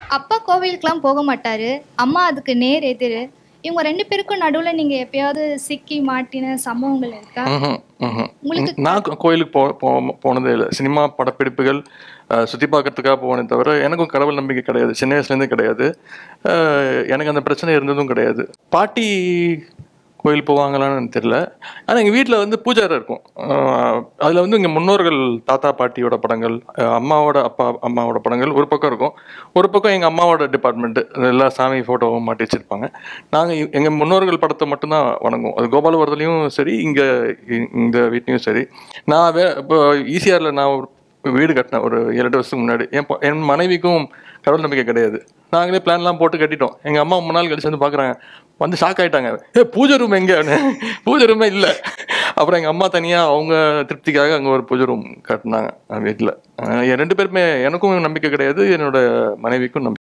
அப்பா கோவிலுக்கெல்லாம் போக மாட்டாரு அம்மா அதுக்கு நேர் எதிர் இவங்க ரெண்டு பேருக்கும் நடுவுல நீங்க எப்பயாவது சிக்கி மாட்டின சம்பவங்கள் இருக்கா ம்ஹும், ம்ஹும். உங்களுக்கு நான் கோ- கோயிலுக்கு போ போ- போனதே இல்லை சினிமா படப்பிடிப்புகள் அஹ், சுத்தி பார்க்கறதுக்காக போனே தவிர எனக்கும் கடவுள் நம்பிக்கை கிடையாது சின்ன வயசுலேருந்தே கிடையாது அஹ், எனக்கு அந்த பிரச்சனை இருந்ததும் கிடையாது பாட்டி கோயில் போவாங்களான்னு தெரியல ஆனால் எங்கள் வீட்டில் வந்து பூஜாரை இருக்கும் அதில் வந்து எங்கள் முன்னோர்கள் தாத்தா பாட்டியோட படங்கள் அஹ், அம்மாவோட அப்பா அம்மாவோட படங்கள் ஒரு பக்கம் இருக்கும் ஒரு பக்கம் எங்கள் அம்மாவோட டிபார்ட்மெண்ட்டு எல்லா சாமி ஃபோட்டோவும் மாட்டி வச்சுருப்பாங்க நாங்கள் எங்கள் முன்னோர்கள் படத்தை மட்டும்தான் வணங்குவோம் அது கோபாலபுரத்துலேயும் சரி இங்கே இந்த வீட்லேயும் சரி நான் வே இப்போ ஈசிஆரில் நான் ஒரு வீடு கட்டினேன் ஒரு ஏழு எட்டு வருஷத்துக்கு முன்னாடி என் பொ- என் மனைவிக்கும் கடவுள் நம்பிக்கை கிடையாது நாங்களே பிளான்லாம் போட்டு கட்டிட்டோம் எங்கள் அம்மா மூணு நாள் கழிச்சு வந்து பார்க்குறாங்க வந்து ஷாக் ஆயிட்டாங்க ஏ பூஜை ரூம் எங்கேன்னு பூஜை ரூமே இல்லை அப்புறம் எங்கள் அம்மா தனியாக அவங்க திருப்திக்காக அங்கே ஒரு பூஜை ரூம் கட்டினாங்க வீட்டில் ரெண்டு பேருமே எனக்கும் நம்பிக்கை கிடையாது என்னோட மனைவிக்கும் நம்பிக்கை